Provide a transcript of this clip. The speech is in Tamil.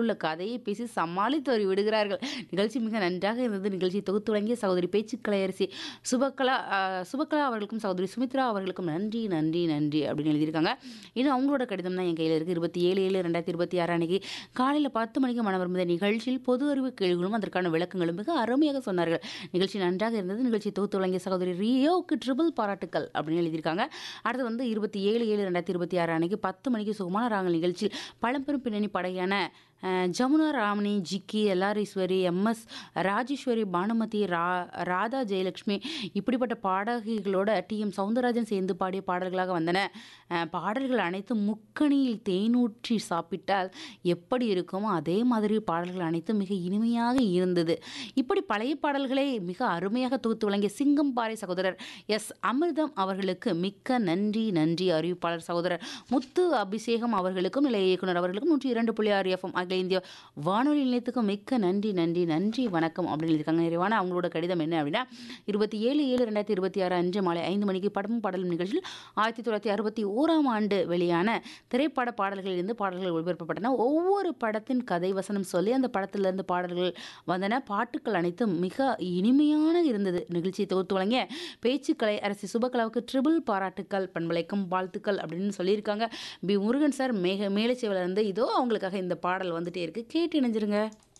உள்ள கதையை பேசி சமாளித்து வரி விடுகிறார்கள் நிகழ்ச்சி மிக நன்றாக இருந்தது நிகழ்ச்சி தொகுத்து வழங்கிய சகோதரி பேச்சுக்கலையரசி சுபகலா அஹ், சுபகலா அவர்களுக்கும் சகோதரி சுமித்ரா அவர்களுக்கும் நன்றி நன்றி நன்றி அப்படின்னு எழுதியிருக்காங்க இது அவங்களோட கடிதம் தான் என் கையில் இருக்குது இருபத்தி ஏழு ஏழு ரெண்டாயிரத்தி இருபத்தி ஆறு அன்னைக்கு காலையில் பத்து மணிக்கு மனம் இந்த நிகழ்ச்சியில் பொது அறிவு கேள்விகளும் அதற்கான விளக்கங்களும் மிக அருமையாக சொன்னார்கள் நிகழ்ச்சி நன்றாக இருந்தது நிகழ்ச்சி தொகுத்து வழங்கிய சகோதரி ரியோவுக்கு ட்ரிபிள் பாராட்டுக்கள் அப்படின்னு எழுதியிருக்காங்க அடுத்து வந்து இருபத்தி ஏழு ஏழு ரெண்டாயிரத்தி இருபத்தி ஆறு அன்னைக்கு பத்து மணிக்கு சுகமான ராகல் நிகழ்ச்சியில் பழம்பெரும் பின்னணி படையான அஹ், ஜமுனா ராமணி ஜிக்கி எல்லாரீஸ்வரி எம்எஸ் ராஜேஸ்வரி பானுமதி ரா ராதா ஜெயலட்சுமி இப்படிப்பட்ட பாடகிகளோட டி எம் சவுந்தரராஜன் சேர்ந்து பாடிய பாடல்களாக வந்தன அஹ், பாடல்கள் அனைத்தும் முக்கணியில் தேனூற்றி சாப்பிட்டால் எப்படி இருக்குமோ அதே மாதிரி பாடல்கள் அனைத்தும் மிக இனிமையாக இருந்தது இப்படி பழைய பாடல்களை மிக அருமையாக தொகுத்து வழங்கிய சிங்கம் பாறை சகோதரர் எஸ் அமிர்தம் அவர்களுக்கு மிக்க நன்றி நன்றி அறிவிப்பாளர் சகோதரர் முத்து அபிஷேகம் அவர்களுக்கும் நிலைய இயக்குனர் அவர்களுக்கும் நூற்றி இரண்டு புள்ளி ஆறு எஃப்எம் அகில இந்திய வானொலி நிலையத்துக்கும் மிக்க நன்றி நன்றி நன்றி வணக்கம் அப்படின்னு இருக்காங்க நிறைவான அவங்களோட கடிதம் என்ன அப்படின்னா இருபத்தி ஏழு ஏழு ரெண்டாயிரத்தி இருபத்தி ஆறு அன்று மாலை ஐந்து மணிக்கு படமும் பாடலும் நிகழ்ச்சியில் ஆயிரத்தி தொள்ளாயிரத்தி அறுபத்தி ஓராம் ஆண்டு வெளியான திரைப்பட பாடல்களிலிருந்து பாடல்கள் ஒளிபரப்பப்பட்டன ஒவ்வொரு படத்தின் கதை வசனம் சொல்லி அந்த படத்திலிருந்து பாடல்கள் வந்தன பாட்டுக்கள் அனைத்தும் மிக இனிமையான இருந்தது நிகழ்ச்சியை தொகுத்து வழங்கிய பேச்சுக்கலை அரசி சுபகலாவுக்கு ட்ரிபிள் பாராட்டுக்கள் பண்பலைக்கும் வாழ்த்துக்கள் அப்படின்னு சொல்லியிருக்காங்க பி முருகன் சார் மேக மேலச்சேவல இருந்து இதோ அவங்களுக்காக இந்த பாடல் வந்துட்டே இருக்கு கேட்டு இணைஞ்சிருங்க